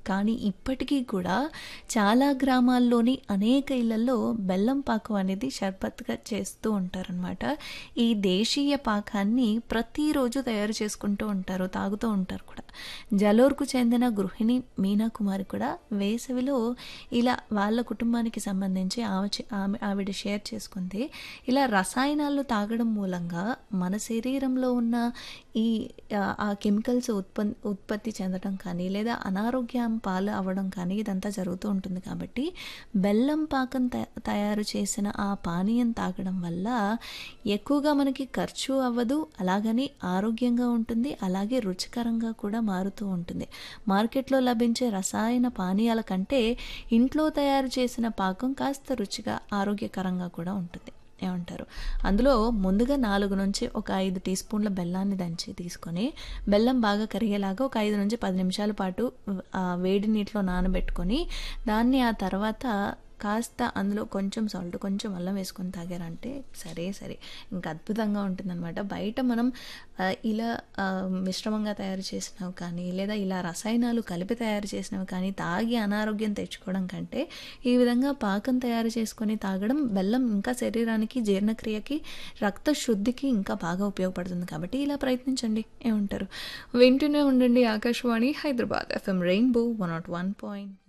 కానీ ఇప్పటికీ కూడా చాలా గ్రామాల్లోని అనేక ఇళ్లలో బెల్లం పాకం అనేది షర్బత్గా చేస్తూ ఉంటారనమాట ఈ దేశీయ పాకాన్ని ప్రతిరోజు తయారు చేసుకుంటూ ఉంటారు తాగుతూ ఉంటారు కూడా జలోర్కు చెందిన గృహిణి మీనా కుమారి కూడా వేసవిలో ఇలా వాళ్ళ కుటుంబానికి సంబంధించి ఆమె చే- ఆమె ఆవిడ షేర్ చేసుకుంది ఇలా రసాయనాలు తాగడం మూలంగా మన శరీరంలో ఉన్న ఈ ఆ, ఆ కెమికల్స్ ఉత్పన్ ఉత్పత్తి చెందడం కానీ లేదా అనారోగ్యం పాలు అవ్వడం కానీ ఇదంతా జరుగుతూ ఉంటుంది కాబట్టి బెల్లం పాకం త- తయారు చేసిన ఆ పానీయం తాగడం వల్ల ఎక్కువగా మనకి ఖర్చు అవ్వదు అలాగని ఆరోగ్యంగా ఉంటుంది అలాగే రుచికరంగా కూడా మారుతూ ఉంటుంది మార్కెట్లో లభించే రసాయన పానీయాల కంటే ఇంట్లో తయారు చేసిన పాకం కాస్త రుచిగా ఆరోగ్యకరంగా కూడా ఉంటుంది ఏమంటారు అందులో ముందుగా నాలుగు నుంచి ఒక ఐదు టీ స్పూన్ల బెల్లాన్ని దంచి తీసుకొని బెల్లం బాగా కరిగేలాగా ఒక ఐదు నుంచి పది నిమిషాల పాటు ఆ, వేడి నీటిలో నానబెట్టుకొని దాన్ని ఆ తర్వాత కాస్త అందులో కొంచెం సాల్ట్ కొంచెం అల్లం వేసుకొని తాగారంటే సరే సరే ఇంకా అద్భుతంగా ఉంటుందన్నమాట బయట మనం ఆ, ఇలా ఆ, మిశ్రమంగా తయారు చేసినవి కానీ లేదా ఇలా రసాయనాలు కలిపి తయారు చేసినవి కానీ తాగి అనారోగ్యం తెచ్చుకోవడం కంటే ఈ విధంగా పాకం తయారు చేసుకొని తాగడం బెల్లం ఇంకా శరీరానికి జీర్ణక్రియకి రక్త శుద్ధికి ఇంకా బాగా ఉపయోగపడుతుంది కాబట్టి ఇలా ప్రయత్నించండి ఏమంటారు వింటూనే ఉండండి Akashvani Hyderabad FM rainbow one naught one point